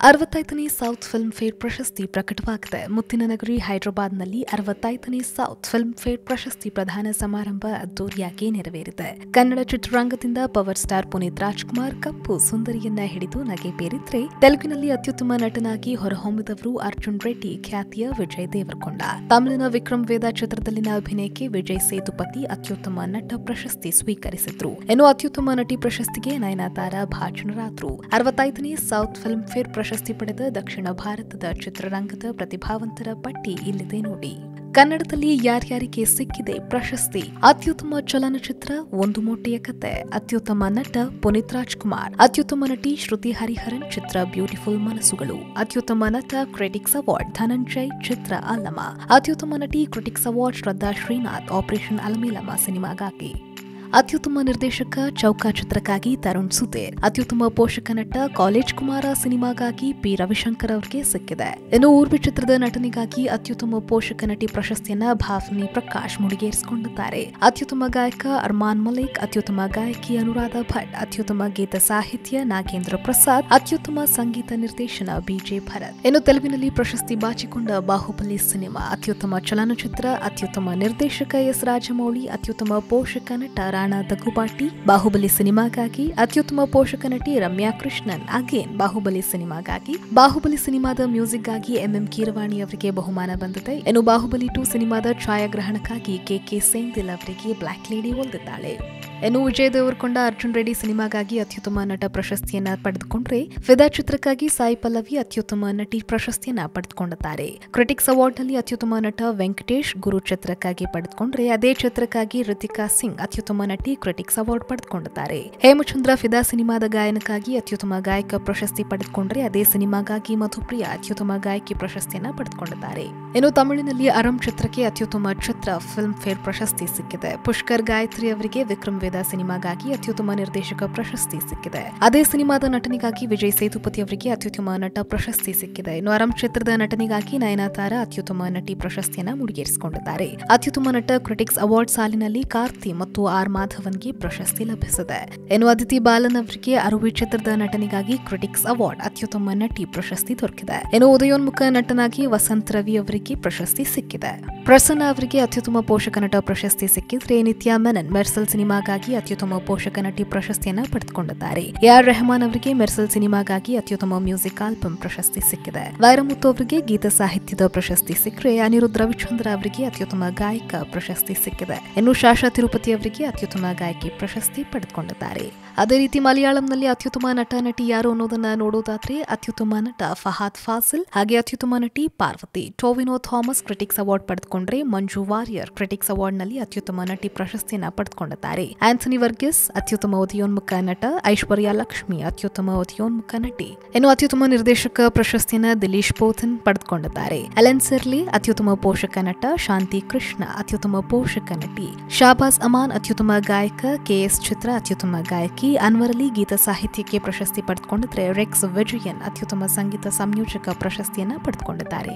ಅರವತ್ತೈದನೇ south Filmfare ಪ್ರಶಸ್ತಿ ಪ್ರಕಟವಾಗಿದೆ ಮುತ್ತಿನ ನಗರಿ ಹೈದರಾಬಾದ್ನಲ್ಲಿ ಅರವತ್ತೈದನೇ ಸೌತ್ ಫಿಲ್ಮ್ ಫೇರ್ ಪ್ರಶಸ್ತಿ ಪ್ರಧಾನ ಸಮಾರಂಭ ಅದ್ದೂರಿಯಾಗಿ ನೆರವೇರಿದೆ ಕನ್ನಡ ಚಿತ್ರರಂಗದಿಂದ ಪವರ್ ಸ್ಟಾರ್ ಪುನೀತ್ ರಾಜ್ಕುಮಾರ್ ಕಪ್ಪು ಸುಂದರಿಯನ್ನ ಹಿಡಿದು ನಗೆ ಬೀರಿದ್ರೆ ತೆಲುಗಿನಲ್ಲಿ ಅತ್ಯುತ್ತಮ ನಟನಾಗಿ ಹೊರಹೊಮ್ಮಿದವರು ಅರ್ಜುನ್ ರೆಡ್ಡಿ ಖ್ಯಾತಿಯ ವಿಜಯ್ ದೇವರಕೊಂಡ ತಮಿಳಿನ ವಿಕ್ರಮ್ ವೇದ ಚಿತ್ರದಲ್ಲಿನ ಅಭಿನಯಕ್ಕೆ ವಿಜಯ್ ಸೇತುಪತಿ ಅತ್ಯುತ್ತಮ ನಟ ಪ್ರಶಸ್ತಿ ಸ್ವೀಕರಿಸಿದ್ರು ಇನ್ನು ಅತ್ಯುತ್ತಮ ನಟಿ ಪ್ರಶಸ್ತಿಗೆ ನಯನತಾರ ಭಾಜನರಾದ್ರು ಅರವತ್ತೈದನೇ ಸೌತ್ ಫಿಲ್ಮ್ ಫೇರ್ ಪ್ರಶಸ್ತಿ ಪಡೆದ ದಕ್ಷಿಣ ಭಾರತದ ಚಿತ್ರರಂಗದ ಪ್ರತಿಭಾವಂತರ ಪಟ್ಟಿ ಇಲ್ಲಿದೆ ನೋಡಿ ಕನ್ನಡದಲ್ಲಿ ಯಾರ್ಯಾರಿಗೆ ಸಿಕ್ಕಿದೆ ಪ್ರಶಸ್ತಿ ಅತ್ಯುತ್ತಮ ಚಲನಚಿತ್ರ ಒಂದು ಮೊಟ್ಟೆಯ ಕತೆ ಅತ್ಯುತ್ತಮ ನಟ ಪುನೀತ್ ರಾಜ್ಕುಮಾರ್ ಅತ್ಯುತ್ತಮ ನಟಿ ಶ್ರುತಿ ಹರಿಹರನ್ ಚಿತ್ರ ಬ್ಯೂಟಿಫುಲ್ ಮನಸ್ಸುಗಳು ಅತ್ಯುತ್ತಮ ನಟ ಕ್ರಿಟಿಕ್ಸ್ ಅವಾರ್ಡ್ ಧನಂಜಯ್ ಚಿತ್ರ ಅಲ್ಲಮ ಅತ್ಯುತ್ತಮ ನಟಿ critics award Shraddha Srinath operation Alamelamma ಸಿನಿಮಾಗಾಗಿ ಅತ್ಯುತ್ತಮ ನಿರ್ದೇಶಕ ಚೌಕ ಚಿತ್ರಕ್ಕಾಗಿ ತರುಣ್ ಸುಧೀರ್ ಅತ್ಯುತ್ತಮ ಪೋಷಕ ನಟ ಕಾಲೇಜ್ ಕುಮಾರ ಸಿನಿಮಾಗಾಗಿ ಪಿ ರವಿಶಂಕರ್ ಅವರಿಗೆ ಸಿಕ್ಕಿದೆ ಇನ್ನು ಊರ್ವಿ ಚಿತ್ರದ ನಟನಿಗಾಗಿ ಅತ್ಯುತ್ತಮ ಪೋಷಕ ನಟಿ ಪ್ರಶಸ್ತಿಯನ್ನ ಭಾವನಿ ಪ್ರಕಾಶ್ ಮುಡಿಗೇರಿಸಿಕೊಂಡಿದ್ದಾರೆ ಅತ್ಯುತ್ತಮ ಗಾಯಕ ಅರ್ಮಾನ್ ಮಲಿಕ್ ಅತ್ಯುತ್ತಮ ಗಾಯಕಿ ಅನುರಾಧ ಭಟ್ ಅತ್ಯುತ್ತಮ ಗೀತ ಸಾಹಿತ್ಯ ನಾಗೇಂದ್ರ ಪ್ರಸಾದ್ ಅತ್ಯುತ್ತಮ ಸಂಗೀತ ನಿರ್ದೇಶನ ಬಿಜೆ ಭರತ್ ಇನ್ನು ತೆಲುಗಿನಲ್ಲಿ ಪ್ರಶಸ್ತಿ ಬಾಚಿಕೊಂಡ ಬಾಹುಬಲಿ ಸಿನಿಮಾ ಅತ್ಯುತ್ತಮ ಚಲನಚಿತ್ರ ಅತ್ಯುತ್ತಮ ನಿರ್ದೇಶಕ ಎಸ್ ರಾಜಮೌಳಿ ಅತ್ಯುತ್ತಮ ಪೋಷಕ ನಟ ರಾಣಾ ದಗುಬಾಟಿ ಬಾಹುಬಲಿ ಸಿನಿಮಾಗಾಗಿ ಅತ್ಯುತ್ತಮ ಪೋಷಕ ನಟಿ ರಮ್ಯಾ ಕೃಷ್ಣನ್ ಅಗೇನ್ ಬಾಹುಬಲಿ ಸಿನಿಮಾಗಾಗಿ ಬಾಹುಬಲಿ ಸಿನಿಮಾದ ಮ್ಯೂಸಿಕ್ಗಾಗಿ ಎಂಎಂ ಕೀರವಾಣಿ ಅವರಿಗೆ ಬಹುಮಾನ ಬಂದಿದೆ ಇನ್ನು ಬಾಹುಬಲಿ ಟು ಸಿನಿಮಾದ ಛಾಯಾಗ್ರಹಣಕ್ಕಾಗಿ ಕೆಕೆ ಸೇಂದಿಲ್ ಅವರಿಗೆ ಬ್ಲಾಕ್ ಲೇಡಿ ಒಲ್ದಿದ್ದಾಳೆ ಇನ್ನು ವಿಜಯ್ ದೇವರಕೊಂಡ ಅರ್ಜುನ್ ರೆಡ್ಡಿ ಸಿನಿಮಾಗಾಗಿ ಅತ್ಯುತ್ತಮ ನಟ ಪ್ರಶಸ್ತಿಯನ್ನ ಪಡೆದುಕೊಂಡ್ರೆ ಫಿದಾ ಚಿತ್ರಕ್ಕಾಗಿ ಸಾಯಿ ಪಲ್ಲವಿ ಅತ್ಯುತ್ತಮ ನಟಿ ಪ್ರಶಸ್ತಿಯನ್ನ ಪಡೆದುಕೊಂಡಿದ್ದಾರೆ ಕ್ರಿಟಿಕ್ಸ್ ಅವಾರ್ಡ್ನಲ್ಲಿ ಅತ್ಯುತ್ತಮ ನಟ ವೆಂಕಟೇಶ್ ಗುರು ಚಿತ್ರಕ್ಕಾಗಿ ಪಡೆದುಕೊಂಡ್ರೆ ಅದೇ ಚಿತ್ರಕ್ಕಾಗಿ ರಿತಿಕಾ ಸಿಂಗ್ ಅತ್ಯುತ್ತಮ ನಟಿ ಕ್ರಿಟಿಕ್ಸ್ ಅವಾರ್ಡ್ ಪಡೆದುಕೊಂಡಿದ್ದಾರೆ ಹೇಮಚಂದ್ರ ಫಿದಾ ಸಿನಿಮಾದ ಗಾಯನಕ್ಕಾಗಿ ಅತ್ಯುತ್ತಮ ಗಾಯಕ ಪ್ರಶಸ್ತಿ ಪಡೆದುಕೊಂಡ್ರೆ ಅದೇ ಸಿನಿಮಾಗಾಗಿ ಮಧುಪ್ರಿಯ ಅತ್ಯುತ್ತಮ ಗಾಯಕಿ ಪ್ರಶಸ್ತಿಯನ್ನ ಪಡೆದುಕೊಂಡಿದ್ದಾರೆ ಇನ್ನು ತಮಿಳಿನಲ್ಲಿ ಅರಂ ಚಿತ್ರಕ್ಕೆ ಅತ್ಯುತ್ತಮ ಚಿತ್ರ ಫಿಲ್ಮ್ ಫೇರ್ ಪ್ರಶಸ್ತಿ ಸಿಕ್ಕಿದೆ ಪುಷ್ಕರ್ ಗಾಯತ್ರಿ ಅವರಿಗೆ ವಿಕ್ರಮ್ ವೇದ ಸಿನಿಮಾಗಾಗಿ ಅತ್ಯುತ್ತಮ ನಿರ್ದೇಶಕ ಪ್ರಶಸ್ತಿ ಸಿಕ್ಕಿದೆ ಅದೇ ಸಿನಿಮಾದ ನಟನಿಗಾಗಿ ವಿಜಯ್ ಸೇತುಪತಿ ಅವರಿಗೆ ಅತ್ಯುತ್ತಮ ನಟ ಪ್ರಶಸ್ತಿ ಸಿಕ್ಕಿದೆ ಇನ್ನು ಅರಂ ಚಿತ್ರದ ನಟನಿಗಾಗಿ ನಯನತಾರ ಅತ್ಯುತ್ತಮ ನಟಿ ಪ್ರಶಸ್ತಿಯನ್ನ ಮುಡಿಗೇರಿಸಿಕೊಂಡಿದ್ದಾರೆ ಅತ್ಯುತ್ತಮ ನಟ ಕ್ರಿಟಿಕ್ಸ್ ಅವಾರ್ಡ್ ಸಾಲಿನಲ್ಲಿ ಕಾರ್ತಿ ಮತ್ತು ಆರ್ ಮಾಧವನ್ಗೆ ಪ್ರಶಸ್ತಿ ಲಭಿಸಿದೆ ಇನ್ನು ಅದಿತಿ ಬಾಲನ್ ಅವರಿಗೆ ಅರುವಿ ಚಿತ್ರದ ನಟನಿಗಾಗಿ ಕ್ರಿಟಿಕ್ಸ್ ಅವಾರ್ಡ್ ಅತ್ಯುತ್ತಮ ನಟಿ ಪ್ರಶಸ್ತಿ ದೊರಕಿದೆ ಇನ್ನು ಉದಯೋನ್ಮುಖ ನಟನಾಗಿ ವಸಂತ್ ರವಿ ಅವರಿಗೆ ಪ್ರಶಸ್ತಿ ಸಿಕ್ಕಿದೆ ಪ್ರಸನ್ನ ಅವರಿಗೆ ಅತ್ಯುತ್ತಮ ಪೋಷಕ ನಟ ಪ್ರಶಸ್ತಿ ಸಿಕ್ಕಿದ್ರೆ ನಿತ್ಯಾ ಮೆನನ್ ಮೆರ್ಸಲ್ ಸಿನಿಮಾಗಾಗಿ ಅತ್ಯುತ್ತಮ ಪೋಷಕ ನಟಿ ಪ್ರಶಸ್ತಿಯನ್ನ ಪಡೆದುಕೊಂಡಿದ್ದಾರೆ ಎಆರ್ ರೆಹಮಾನ್ ಅವರಿಗೆ ಮೆರ್ಸಲ್ ಸಿನಿಮಾಗಾಗಿ ಅತ್ಯುತ್ತಮ ಮ್ಯೂಸಿಕ್ ಆಲ್ಬಮ್ ಪ್ರಶಸ್ತಿ ಸಿಕ್ಕಿದೆ ವೈರಮುತ್ತು ಅವರಿಗೆ ಗೀತ ಸಾಹಿತ್ಯದ ಪ್ರಶಸ್ತಿ ಸಿಕ್ಕರೆ ಅನಿರುದ್ಧ ರವಿಚಂದ್ರ ಅವರಿಗೆ ಅತ್ಯುತ್ತಮ ಗಾಯಕ ಪ್ರಶಸ್ತಿ ಸಿಕ್ಕಿದೆ ಇನ್ನು ಶಾಶಾ ತಿರುಪತಿ ಅವರಿಗೆ ಅತ್ಯುತ್ತಮ ಗಾಯಕಿ ಪ್ರಶಸ್ತಿ ಪಡೆದುಕೊಂಡಿದ್ದಾರೆ ಅದೇ ರೀತಿ ಮಲಯಾಳಂನಲ್ಲಿ ಅತ್ಯುತ್ತಮ ನಟ ನಟಿ ಯಾರು ಅನ್ನೋದನ್ನ ನೋಡೋದಾದ್ರೆ ಅತ್ಯುತ್ತಮ ನಟ ಫಹಾದ್ ಫಾಸಿಲ್ ಹಾಗೆ ಅತ್ಯುತ್ತಮ ನಟಿ Parvathy Tovino Thomas critics award ಪಡೆದುಕೊಂಡ್ರೆ ಮಂಜು ವಾರಿಯರ್ ಕ್ರಿಟಿಕ್ಸ್ ಅವಾರ್ಡ್ನಲ್ಲಿ ಅತ್ಯುತ್ತಮ ನಟಿ ಪ್ರಶಸ್ತಿಯನ್ನ ಪಡೆದುಕೊಂಡಿದ್ದಾರೆ ಆಂಥನಿ ವರ್ಗಿಸ್ ಅತ್ಯುತ್ತಮ ಉದಯೋನ್ಮುಖ ನಟ ಐಶ್ವರ್ಯ ಲಕ್ಷ್ಮಿ ಅತ್ಯುತ್ತಮ ಉದಯೋನ್ಮುಖ ನಟಿ ಇನ್ನು ಅತ್ಯುತ್ತಮ ನಿರ್ದೇಶಕ ಪ್ರಶಸ್ತಿಯನ್ನ ದಿಲೀಶ್ ಪೋಥನ್ ಪಡೆದುಕೊಂಡಿದ್ದಾರೆ ಅಲೆನ್ ಸಿರ್ಲಿ ಅತ್ಯುತ್ತಮ ಪೋಷಕ ನಟ ಶಾಂತಿ ಕೃಷ್ಣ ಅತ್ಯುತ್ತಮ ಪೋಷಕ ನಟಿ ಶಾಬಾಜ್ ಅಮಾನ್ ಅತ್ಯುತ್ತಮ ಗಾಯಕ ಕೆಎಸ್ ಚಿತ್ರ ಅತ್ಯುತ್ತಮ ಗಾಯಕಿ ಅನ್ವರ್ ಅಲಿ ಗೀತ ಸಾಹಿತ್ಯಕ್ಕೆ ಪ್ರಶಸ್ತಿ ಪಡೆದುಕೊಂಡಿದ್ರೆ ರೆಕ್ಸ್ ವಿಜಯನ್ ಅತ್ಯುತ್ತಮ ಸಂಗೀತ ಸಂಯೋಜಕ ಪ್ರಶಸ್ತಿಯನ್ನ ಪಡೆದುಕೊಂಡಿದ್ದಾರೆ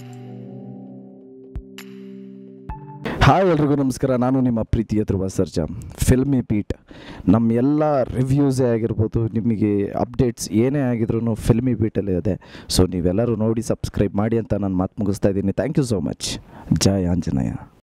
ಹಾಯ್ ಎಲ್ರಿಗೂ ನಮಸ್ಕಾರ ನಾನು ನಿಮ್ಮ ಪ್ರೀತಿಯ ಧ್ರುವ ಸರ್ಜಾ ಫಿಲ್ಮಿ ಬೀಟ್ ನಮ್ಮ ಎಲ್ಲ ರಿವ್ಯೂಸೇ ಆಗಿರ್ಬೋದು ನಿಮಗೆ ಅಪ್ಡೇಟ್ಸ್ ಏನೇ ಆಗಿದ್ರು ಫಿಲ್ಮಿ ಬೀಟಲ್ಲಿ ಇದೆ ಸೊ ನೀವೆಲ್ಲರೂ ನೋಡಿ ಸಬ್ಸ್ಕ್ರೈಬ್ ಮಾಡಿ ಅಂತ ನಾನು ಮಾತು ಮುಗಿಸ್ತಾ ಇದ್ದೀನಿ thank you so much Jaya Anjaneya